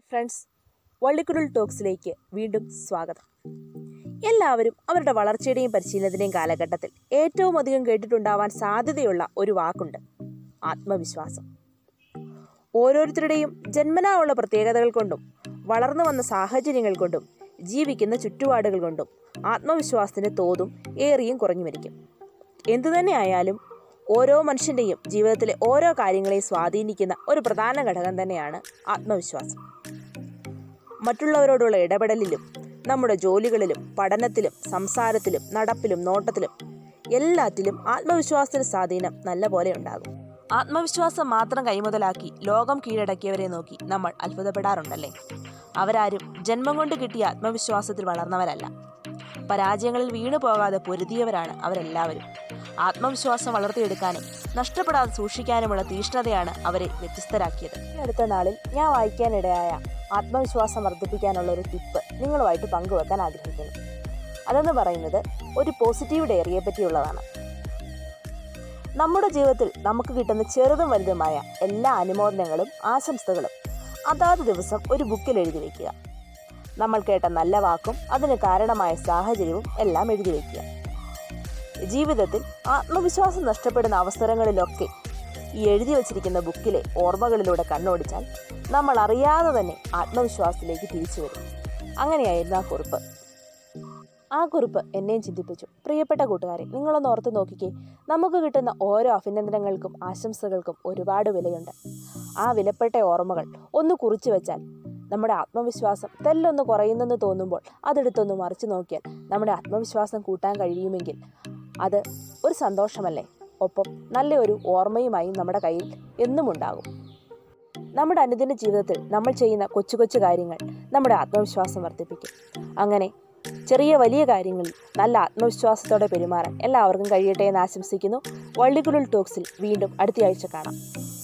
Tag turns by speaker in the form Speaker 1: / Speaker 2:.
Speaker 1: friends വള്ളിക്കുരുൾ ടോക്സിലേക്ക് വീണ്ടും സ്വാഗതം എല്ലാവരും അവരുടെ വളർച്ചയുടെയും പരിശീലനത്തിൻ്റെയും കാലഘട്ടത്തിൽ ഏറ്റവും അധികം കേട്ടിട്ടുണ്ടാവാൻ സാധ്യതയുള്ള ഒരു വാക്കുണ്ട് ആത്മവിശ്വാസം ഓരോരുത്തരുടെയും ജന്മനാ ഉള്ള പ്രത്യേകതകൾ കൊണ്ടും വളർന്നു വന്ന സാഹചര്യങ്ങൾ കൊണ്ടും ജീവിക്കുന്ന ചുറ്റുപാടുകൾ കൊണ്ടും ആത്മവിശ്വാസത്തിൻ്റെ തോതും ഏറിയും കുറഞ്ഞു വരിക്കും എന്തുതന്നെ ആയാലും ഓരോ മനുഷ്യൻ്റെയും ജീവിതത്തിലെ ഓരോ കാര്യങ്ങളെയും സ്വാധീനിക്കുന്ന ഒരു പ്രധാന ഘടകം തന്നെയാണ് ആത്മവിശ്വാസം മറ്റുള്ളവരോടുള്ള ഇടപെടലിലും നമ്മുടെ ജോലികളിലും പഠനത്തിലും സംസാരത്തിലും നടപ്പിലും നോട്ടത്തിലും എല്ലാറ്റിലും ആത്മവിശ്വാസത്തിന് സ്വാധീനം നല്ല പോലെ ഉണ്ടാകും ആത്മവിശ്വാസം മാത്രം കൈമുതലാക്കി ലോകം കീഴടക്കിയവരെ നോക്കി നമ്മൾ അത്ഭുതപ്പെടാറുണ്ടല്ലേ അവരാരും ജന്മം കൊണ്ട് കിട്ടിയ ആത്മവിശ്വാസത്തിൽ വളർന്നവരല്ല പരാജയങ്ങളിൽ വീണു പോകാതെ പൊരുതിയവരാണ് അവരെല്ലാവരും ആത്മവിശ്വാസം വളർത്തിയെടുക്കാനും നഷ്ടപ്പെടാതെ സൂക്ഷിക്കാനുമുള്ള തീഷ്ണതയാണ് അവരെ വ്യത്യസ്തരാക്കിയത് ഈ അടുത്ത നാളിൽ ഞാൻ വായിക്കാനിടയായ ആത്മവിശ്വാസം വർദ്ധിപ്പിക്കാനുള്ള ഒരു ടിപ്പ് നിങ്ങളുമായിട്ട് പങ്കുവെക്കാൻ ആഗ്രഹിക്കുന്നു അതെന്ന് പറയുന്നത് ഒരു പോസിറ്റീവ് ഡയറിയെ പറ്റിയുള്ളതാണ് നമ്മുടെ ജീവിതത്തിൽ നമുക്ക് കിട്ടുന്ന ചെറുതും വലുതുമായ എല്ലാ അനുമോദനങ്ങളും ആശംസകളും അതാത് ദിവസം ഒരു ബുക്കിൽ എഴുതി വയ്ക്കുക നമ്മൾ കേട്ട നല്ല വാക്കും അതിന് കാരണമായ സാഹചര്യവും എല്ലാം എഴുതി വയ്ക്കുക ജീവിതത്തിൽ ആത്മവിശ്വാസം നഷ്ടപ്പെടുന്ന അവസരങ്ങളിലൊക്കെ ഈ എഴുതി വച്ചിരിക്കുന്ന ബുക്കിലെ ഓർമ്മകളിലൂടെ കണ്ണോടിച്ചാൽ നമ്മൾ അറിയാതെ തന്നെ ആത്മവിശ്വാസത്തിലേക്ക് തിരിച്ചു വരും അങ്ങനെയായിരുന്നു ആ കുറിപ്പ് ആ കുറിപ്പ് എന്നെയും ചിന്തിപ്പിച്ചു പ്രിയപ്പെട്ട കൂട്ടുകാരെ നിങ്ങളൊന്ന് ഓർത്ത് നോക്കിക്കേ നമുക്ക് കിട്ടുന്ന ഓരോ അഭിനന്ദനങ്ങൾക്കും ആശംസകൾക്കും ഒരുപാട് വിലയുണ്ട് ആ വിലപ്പെട്ട ഓർമ്മകൾ ഒന്ന് കുറിച്ചു വെച്ചാൽ നമ്മുടെ ആത്മവിശ്വാസം തെല്ലൊന്ന് കുറയുന്നെന്ന് തോന്നുമ്പോൾ അതെടുത്തൊന്ന് മറിച്ചു നോക്കിയാൽ നമ്മുടെ ആത്മവിശ്വാസം കൂട്ടാൻ കഴിയുമെങ്കിൽ അത് ഒരു സന്തോഷമല്ലേ ഒപ്പം നല്ലൊരു ഓർമ്മയുമായി നമ്മുടെ കയ്യിൽ എന്നും ഉണ്ടാകും നമ്മുടെ അനുദിന ജീവിതത്തിൽ നമ്മൾ ചെയ്യുന്ന കൊച്ചു കൊച്ചു കാര്യങ്ങൾ നമ്മുടെ ആത്മവിശ്വാസം വർദ്ധിപ്പിക്കും അങ്ങനെ ചെറിയ വലിയ കാര്യങ്ങളിൽ നല്ല ആത്മവിശ്വാസത്തോടെ പെരുമാറാൻ എല്ലാവർക്കും കഴിയട്ടെ എന്ന് ആശംസിക്കുന്നു വള്ളിക്കുരുൾ ടോക്സിൽ വീണ്ടും അടുത്തയാഴ്ച കാണാം